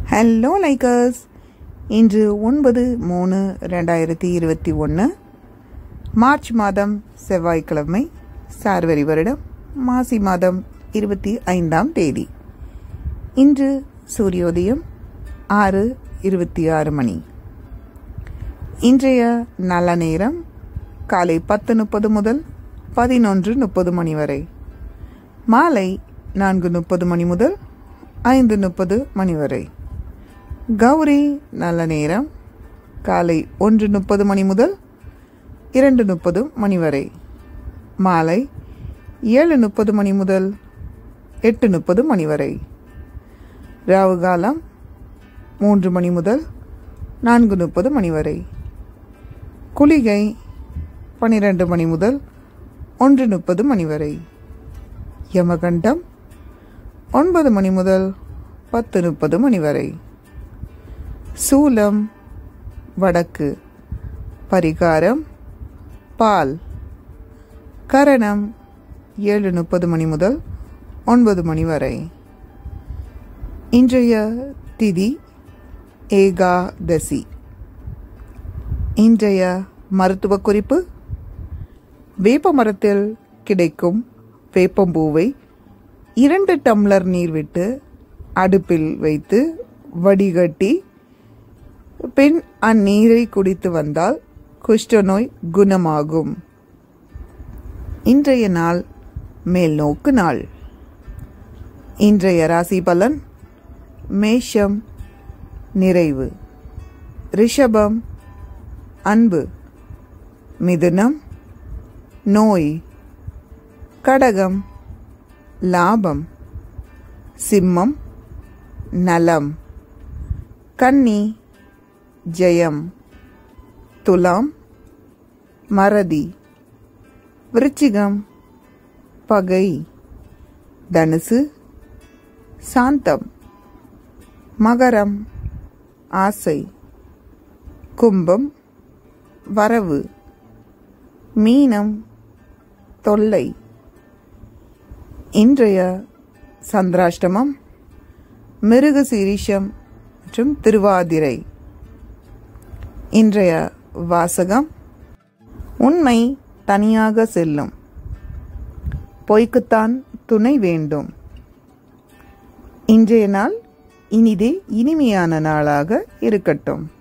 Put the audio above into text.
hello likers இன்று ஒன்பது மூணு ரெண்டாயிரத்தி இருபத்தி ஒன்று மார்ச் மாதம் செவ்வாய்க்கிழமை சார்வரி வருடம் மாசி மாதம் இருபத்தி ஐந்தாம் தேதி இன்று சூரியோதயம் ஆறு இருபத்தி ஆறு மணி இன்றைய நல்ல நேரம் காலை பத்து முப்பது முதல் பதினொன்று முப்பது மணி வரை மாலை நான்கு முப்பது மணி முதல் ஐந்து முப்பது மணி வரை கௌரி நல்ல நேரம் காலை ஒன்று முப்பது மணி முதல் இரண்டு முப்பது மணி வரை மாலை ஏழு முப்பது மணி முதல் எட்டு முப்பது மணி வரை ராவு காலம் மூன்று மணி முதல் நான்கு முப்பது மணி வரை குளிகை பனிரெண்டு மணி முதல் ஒன்று முப்பது மணி வரை யமகண்டம் ஒன்பது மணி முதல் பத்து முப்பது மணி வரை சூலம் வடக்கு பரிகாரம் பால் கரணம் ஏழு முப்பது மணி முதல் ஒன்பது மணி வரை இன்றைய திதி ஏகாதசி இன்றைய மருத்துவ குறிப்பு வேப்ப மரத்தில் கிடைக்கும் வேப்பம்பூவை இரண்டு டம்ளர் நீர் விட்டு அடுப்பில் வைத்து வடிகட்டி பின் அந்நீரை குடித்து வந்தால் குஷ்டநோய் குணமாகும் இன்றைய நாள் மேல்நோக்கு நாள் இன்றைய ராசி பலன் மேஷம் நிறைவு ரிஷபம் அன்பு மிதுனம் நோய் கடகம் லாபம் சிம்மம் நலம் கன்னி ஜெயம் துலாம் மறதி விருச்சிகம் பகை தனுசு சாந்தம் மகரம் ஆசை கும்பம் வரவு மீனம் தொல்லை இன்றைய சந்திராஷ்டமம் மிருக சீரிஷம் மற்றும் திருவாதிரை இன்றைய வாசகம் உண்மை தனியாக செல்லும் பொய்க்குத்தான் துணை வேண்டும் இன்றைய நாள் இனிதே இனிமையான நாளாக இருக்கட்டும்